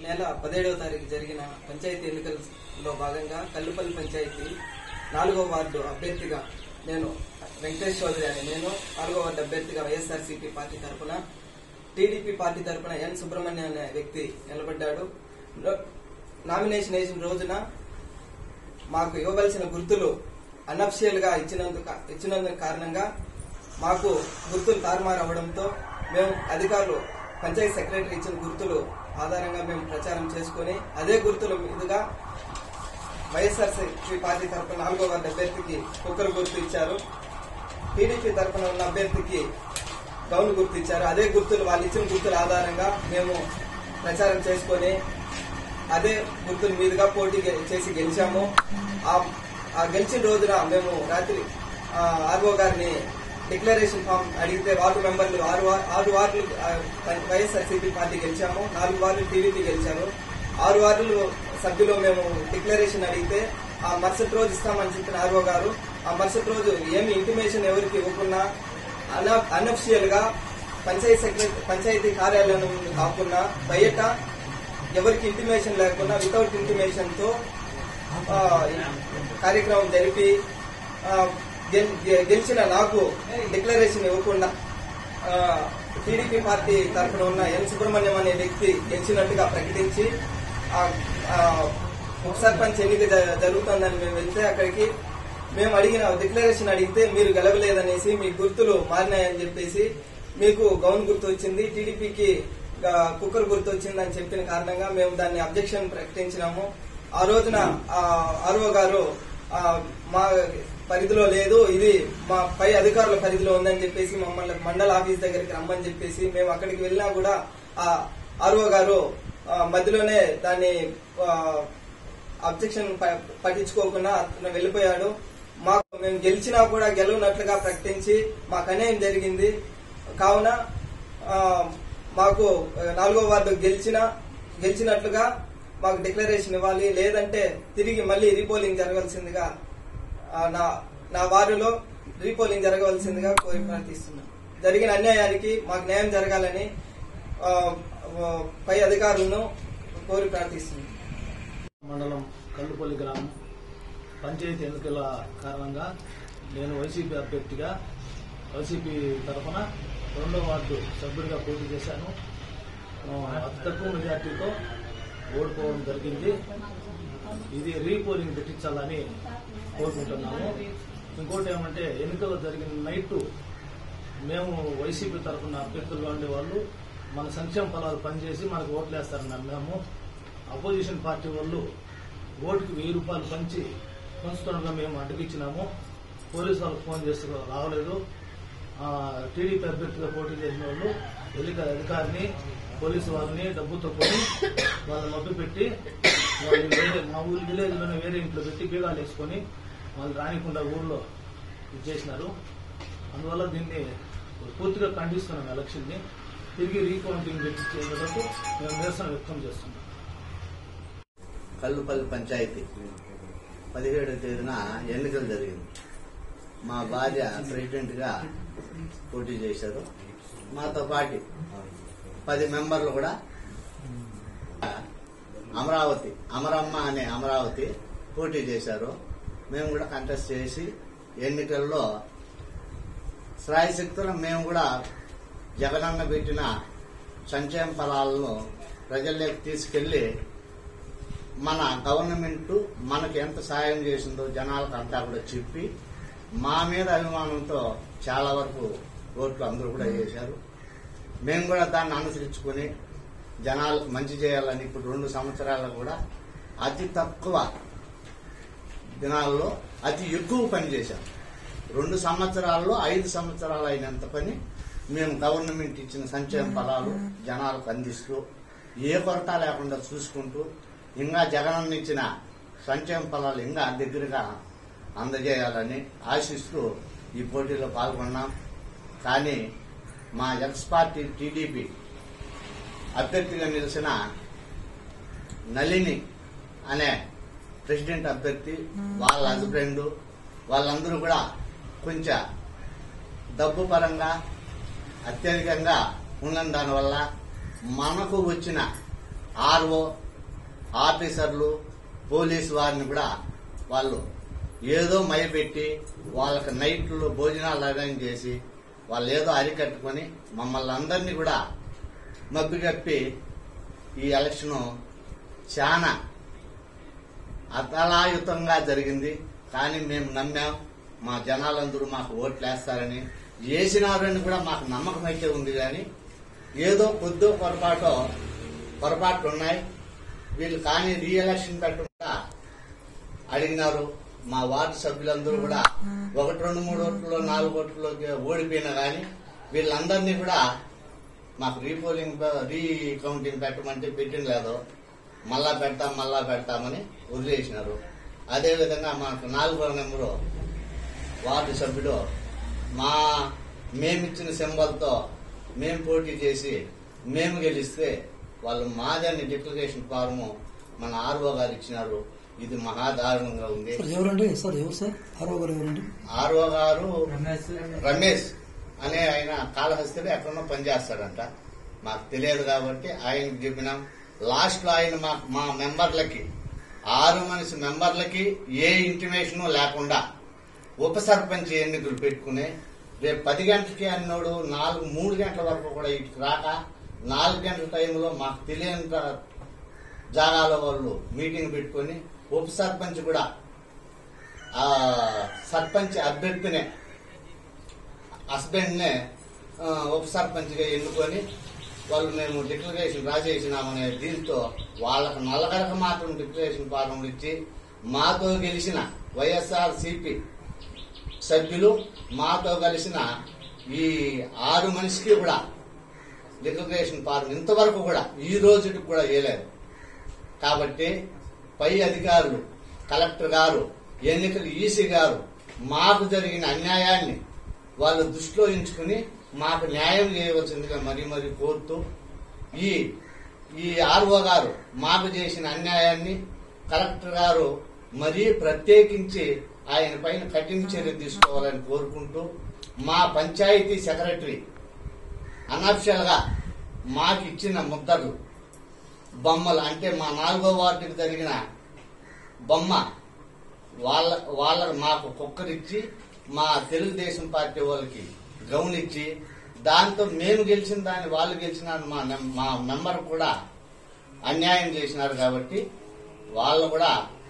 నెల పదిహేడవ తారీఖు జరిగిన పంచాయతీ ఎన్నికల్లో భాగంగా కల్లుపల్లి పంచాయతీ నాలుగో వార్డు అభ్యర్థిగా నేను వెంకటేష్ చౌదరి అని నేను నాలుగో వార్డు అభ్యర్థిగా వైఎస్ఆర్సీపీ పార్టీ తరఫున టీడీపీ పార్టీ తరఫున ఎన్ సుబ్రహ్మణ్యం అనే వ్యక్తి నిలబడ్డాడు నామినేషన్ వేసిన రోజున మాకు ఇవ్వవలసిన గుర్తులు అనఫిషియల్ గా ఇచ్చినందుకు ఇచ్చినందుకు కారణంగా మాకు గుర్తులు తారుమారు అవడంతో మేము అధికారులు పంచాయతీ సెక్రటరీ ఇచ్చిన గుర్తులు ఆధారంగా మేము ప్రచారం చేసుకుని అదే గుర్తుల మీదుగా వైఎస్ఆర్సీపీ పార్టీ తరఫున నాలుగో వార్డు అభ్యర్థికి కుక్కర్ గుర్తు ఇచ్చారు టీడీపీ తరఫున ఉన్న అభ్యర్థికి గౌన్ గుర్తు ఇచ్చారు అదే గుర్తులు వాళ్ళు ఇచ్చిన గుర్తుల ఆధారంగా మేము ప్రచారం చేసుకొని అదే గుర్తుల మీదుగా పోటీ గె- చేసి గెలిచాము ఆ- ఆ గెలిచిన రోజున మేము రాత్రి ఆర్ఓ గారిని డిక్లరేషన్ ఫామ్ అడిగితే వార్డు మెంబర్లు ఆరు వా- ఆరు వార్డులు ఆ, వైఎస్ఆర్సీపీ పార్టీ గెలిచాము నాలుగు వార్డులు టీడీపీ గెలిచారు ఆరు వార్డులు సభ్యులు మేము డిక్లరేషన్ అడిగితే ఆ మరుసటి రోజు ఇస్తామని చెప్పిన ఆర్ఓ గారు ఆ మరుసటి రోజు ఏమి ఇంటిమేషన్ ఎవరికి ఇవ్వకున్నా అన్అఫిషియల్ గా పంచాయతీ సెక్రటరీ పంచాయతీ కార్యాలయం నుండి కాకుండా బయట ఎవరికి ఇంటిమేషన్ లేకుండా వితౌట్ ఇంటిమేషన్ తో ఆ, కార్యక్రమం జరిపి ఆ, గెల్- గె- గెలిచిన నాకు డిక్లరేషన్ ఇవ్వకుండా టీడీపీ పార్టీ తరఫున ఉన్న ఎన్ సుబ్రహ్మణ్యం అనే వ్యక్తి గెలిచినట్టుగా ప్రకటించి ఆ, ఆ, ఉప సర్పంచ్ ఎన్నిక జ- జరుగుతుందని మేము వెళ్తే అక్కడికి మేము అడిగిన డిక్లరేషన్ అడిగితే మీరు గెలవలేదనేసి మీ గుర్తులు మారినాయని చెప్పేసి మీకు గౌన్ గుర్తు వచ్చింది టీడీపీకి కుక్కర్ గుర్తు వచ్చిందని చెప్పిన కారణంగా మేము దాన్ని అబ్జెక్షన్ ప్రకటించినాము ఆ రోజున ఆర్ఓ గారు ఆ, మా పరిధిలో లేదు ఇది మా పై అధికారుల పరిధిలో ఉందని చెప్పేసి మమ్మల్ని మండల ఆఫీస్ దగ్గరికి రమ్మని చెప్పేసి మేము అక్కడికి వెళ్ళినా కూడా ఆ ఆర్ఓ గారు ఆ, మధ్యలోనే దాన్ని అబ్జెక్షన్ పట్టించుకోకుండా అతను వెళ్ళిపోయాడు మాకు మేము గెలిచినా కూడా గెలవనట్లుగా ప్రకటించి మాకు అన్యాయం జరిగింది కావున ఆ, మాకు ఆ, నాలుగో వార్డు గెలిచిన గెలిచినట్లుగా మాకు డిక్లరేషన్ ఇవ్వాలి లేదంటే తిరిగి మళ్ళీ రీపోలింగ్ జరగాల్సిందిగా ఆ, నా నా వార్డులో రీపోలింగ్ జరగవలసిందిగా కోరి ప్రార్థిస్తున్నాను జరిగిన అన్యాయానికి మాకు న్యాయం జరగాలని ఆ, ఆ, పై అధికారులను కోరి ప్రార్థిస్తున్నాను మండలం కల్లుపల్లి గ్రామం పంచాయతీ ఎన్నికల కారణంగా నేను వైసీపీ అభ్యర్థిగా వైసీపీ తరఫున రెండో వార్డు సభ్యుడిగా పోటీ చేశాను ఆ, అతి తక్కువ మెజార్టీతో ఓడిపోవడం జరిగింది ఇది రీపోలింగ్ పెట్టించాలని కోరుకుంటున్నాము ఇంకోటి ఏమంటే ఎన్నికలు జరిగిన నైట్ మేము వైసీపీ తరఫున అభ్యర్థులుగా ఉండేవాళ్ళు మన సంక్షేమ ఫలాలు పనిచేసి మనకు ఓట్లు వేస్తారని నమ్మాము అపోజిషన్ పార్టీ వాళ్ళు ఓటుకి వెయ్యి రూపాయలు పంచి పంచుతుండగా మేము అడ్డగిచ్చినాము పోలీసు వాళ్ళకి ఫోన్ చేస్తే రావలేదు ఆ, టీడీపీ అభ్యర్థిగా పోటీ చేసిన వాళ్ళు ఎన్నికల అధికారిని పోలీసు వారిని డబ్బుతో కొని వాళ్ళని మభ్య పెట్టి వాళ్ళు వేరే మా ఊరి విలేజ్లోనే వేరే ఇంట్లో పెట్టి బీగాలు వేసుకొని వాళ్ళు రానికుండా ఊళ్ళో ఇది చేసినారు అందువల్ల దీన్ని పూర్తిగా ఖండిస్తున్నాం ఎలక్షన్ని తిరిగి రీకౌంటింగ్ పెట్టించేందుకు మేము నిరసన వ్యక్తం చేస్తున్నాం కల్లుపల్లి పంచాయతీ పదిహేడవ తేదీన ఎన్నికలు జరిగింది మా భార్య ప్రెసిడెంట్ గా పోటీ చేశారు మాతో పాటు పది మెంబర్లు కూడా అమరావతి అమరమ్మ అనే అమరావతి పోటీ చేశారు మేము కూడా కంటెస్ట్ చేసి ఎన్నికల్లో శ్రాయశక్తులు మేము కూడా జగనన్న పెట్టిన సంక్షేమ ఫలాలను ప్రజల్లోకి తీసుకెళ్లి మన గవర్నమెంట్ మనకి ఎంత సాయం చేసిందో జనాలకు అంతా కూడా చెప్పి మా మీద అభిమానంతో చాలా వరకు ఓట్లు అందరూ కూడా వేశారు మేము కూడా దాన్ని అనుసరించుకొని జనాలకు మంచి చేయాలని ఇప్పుడు రెండు సంవత్సరాలు కూడా అతి తక్కువ దినాల్లో అతి ఎక్కువ పని చేశాం రెండు సంవత్సరాల్లో ఐదు సంవత్సరాలు అయినంత పని మేము గవర్నమెంట్ ఇచ్చిన సంక్షేమ ఫలాలు జనాలకు అందిస్తూ ఏ కొరత లేకుండా చూసుకుంటూ ఇంకా జగనన్న ఇచ్చిన సంక్షేమ ఫలాలు ఇంకా దగ్గరగా అందజేయాలని ఆశిస్తూ ఈ పోటీలో పాల్గొన్నాం కానీ మా ఎక్స్ పార్టీ టీడీపీ అభ్యర్థిగా నిలిచిన నళిని అనే ప్రెసిడెంట్ అభ్యర్థి వాళ్ళ హస్బెండ్ వాళ్ళందరూ కూడా కొంచెం డబ్బు పరంగా అత్యధికంగా ఉన్న దానివల్ల మనకు వచ్చిన ఆర్ఓ ఆఫీసర్లు పోలీసు వారిని కూడా వాళ్ళు ఏదో మైపెట్టి వాళ్ళకి నైట్లు భోజనాలు అరేంజ్ చేసి వాళ్ళు ఏదో అరికట్టుకొని మమ్మల్ని అందరినీ కూడా మబ్బిగప్పి ఈ ఎలక్షన్ చాలా అతలాయుతంగా జరిగింది కానీ మేము నమ్మాం మా జనాలందరూ మాకు ఓట్లు వేస్తారని వేసినారని కూడా మాకు నమ్మకం అయితే ఉంది కానీ ఏదో కొద్దో పొరపాటు పొరపాట్లు ఉన్నాయి వీళ్ళు కానీ రీ ఎలక్షన్ పెట్టకుండా అడిగినారు మా వార్డు సభ్యులందరూ కూడా ఒకటి రెండు మూడు ఓట్లలో నాలుగు ఓట్లలోకి ఓడిపోయినా కానీ వీళ్ళందరినీ కూడా మాకు రీపోలింగ్ రీ కౌంటింగ్ పెట్టమంటే పెట్టిన లేదు మళ్ళా పెడతాం మళ్ళా పెడతామని వదిలేసినారు అదేవిధంగా మాకు నాలుగో నెంబరు వార్డు సభ్యుడు మా మేమిచ్చిన సింబల్తో మేము పోటీ చేసి మేము గెలిస్తే వాళ్ళు మాదని డిక్లరేషన్ ఫారము మన ఆర్ఓ గారు ఇచ్చినారు ఇది మహాదారుణంగా ఉంది సార్ ఎవరండి సార్ ఎవరు సార్ ఆరో గారు ఎవరండి ఆర్ఓ గారు రమేష్ అనే ఆయన కాళహస్తిలో ఎక్కడో పనిచేస్తాడంట మాకు తెలియదు కాబట్టి ఆయనకి చెప్పినాం లాస్ట్ లో ఆయన మా మా మెంబర్లకి ఆరు మనిషి మెంబర్లకి ఏ ఇంటిమేషన్ లేకుండా ఉప సర్పంచ్ ఎన్నికలు పెట్టుకుని రేపు పది గంటలకి అన్నోడు నాలుగు మూడు గంటల వరకు కూడా ఇటు రాక నాలుగు గంటల టైంలో మాకు తెలియని జాగాలో వాళ్ళు మీటింగ్ పెట్టుకొని ఉప సర్పంచ్ కూడా ఆ సర్పంచ్ అభ్యర్థినే హస్బెండ్ నే ఆ, ఉప సర్పంచ్ గా ఎన్నుకొని వాళ్ళు మేము డిక్లరేషన్ రాసేసినామనే దీంతో వాళ్ళకు నల్లగడక మాత్రం డిక్లరేషన్ ఫారంలు ఇచ్చి మాతో గెలిచిన వైఎస్ఆర్ సిపి సభ్యులు మాతో కలిసిన ఈ ఆరు మనిషికి కూడా డిక్లరేషన్ ఫారం ఇంతవరకు కూడా ఈ రోజుకి కూడా వేయలేదు కాబట్టి పై అధికారులు కలెక్టర్ గారు ఎన్నికల ఈసీ గారు మాకు జరిగిన అన్యాయాన్ని వాళ్ళు దృష్టిలో ఉంచుకుని మాకు న్యాయం చేయవలసిందిగా మరీ మరీ కోరుతూ ఈ ఈ ఆర్ఓ గారు మాకు చేసిన అన్యాయాన్ని కలెక్టర్ గారు మరీ ప్రత్యేకించి ఆయన పైన కఠిన చర్య తీసుకోవాలని కోరుకుంటూ మా పంచాయతీ సెక్రటరీ అనఫిషియల్ గా మాకు ఇచ్చిన ముద్దలు బొమ్మలు అంటే మా నాలుగో వార్డుకి జరిగిన బొమ్మ వాళ్ళ వాళ్ళ మాకు కుక్కరిచ్చి మా తెలుగుదేశం పార్టీ వాళ్ళకి గౌన్ ఇచ్చి దాంతో మేము గెలిచిన దాన్ని వాళ్ళు గెలిచిన మా నెం- మా మెంబర్ కూడా అన్యాయం చేసినారు కాబట్టి వాళ్ళు కూడా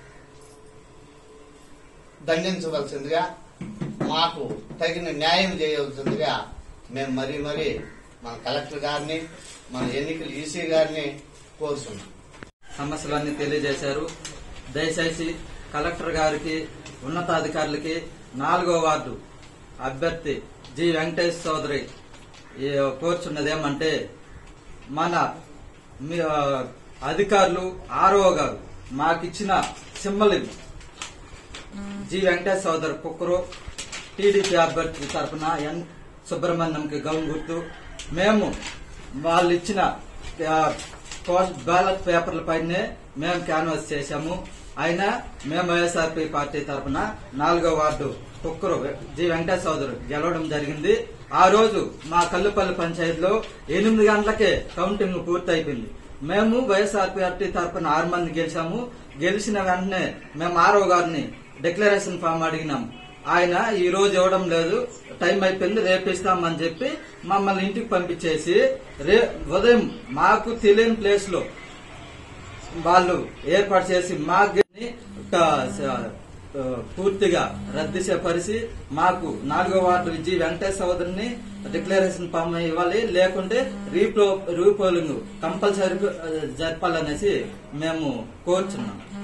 దండించవలసిందిగా మాకు తగిన న్యాయం చేయవలసిందిగా మేము మరీ మరీ మన కలెక్టర్ గారిని మన ఎన్నికల ఈసీ గారిని కోరుతున్నాం సమస్యలన్నీ తెలియజేశారు దయచేసి కలెక్టర్ గారికి ఉన్నతాధికారులకి నాలుగో వార్డు అభ్యర్థి జి వెంకటేష్ చౌదరి ఈ కోరుచున్నది ఏమంటే మన మీ, ఆ, అధికారులు ఆర్ఓ గారు మాకిచ్చిన సింబల్ ఇది G Venkatesh Chowdary cooker TDP అభ్యర్థి తరఫున ఎన్ సుబ్రహ్మణ్యంకి గౌన్ గుర్తు మేము వాళ్ళు ఇచ్చిన ఆ, పోస్ట్ బ్యాలెట్ పేపర్ల పైనే మేము క్యాన్వాస్ చేశాము అయినా మేము వైఎస్ఆర్పీ పార్టీ తరఫున నాలుగో ward cooker G Venkatesh Chowdary గెలవడం జరిగింది ఆ రోజు మా కల్లుపల్లి పంచాయతీలో ఎనిమిది గంటలకే కౌంటింగ్ పూర్తయిపోయింది మేము వైఎస్ఆర్ పార్టీ తరఫున ఆరు మంది గెలిచాము గెలిచిన వెంటనే మేము ఆరో గారిని డిక్లరేషన్ ఫామ్ అడిగినాం ఆయన ఈ రోజు ఇవ్వడం లేదు టైం అయిపోయింది రేపు ఇస్తామని చెప్పి మమ్మల్ని ఇంటికి పంపించేసి రే ఉదయం మాకు తెలియని ప్లేస్ లో వాళ్ళు ఏర్పాటు చేసి మాకు ఒక స- ఆ, పూర్తిగా రద్దు చేపరిచి మాకు నాలుగో వార్డు జి వెంకటేశ్వర చౌదరిని డిక్లరేషన్ ఫామ్ ఇవ్వాలి లేకుంటే రీపో రీపోలింగ్ కంపల్సరీ జరపాలనేసి మేము కోరుచున్నాం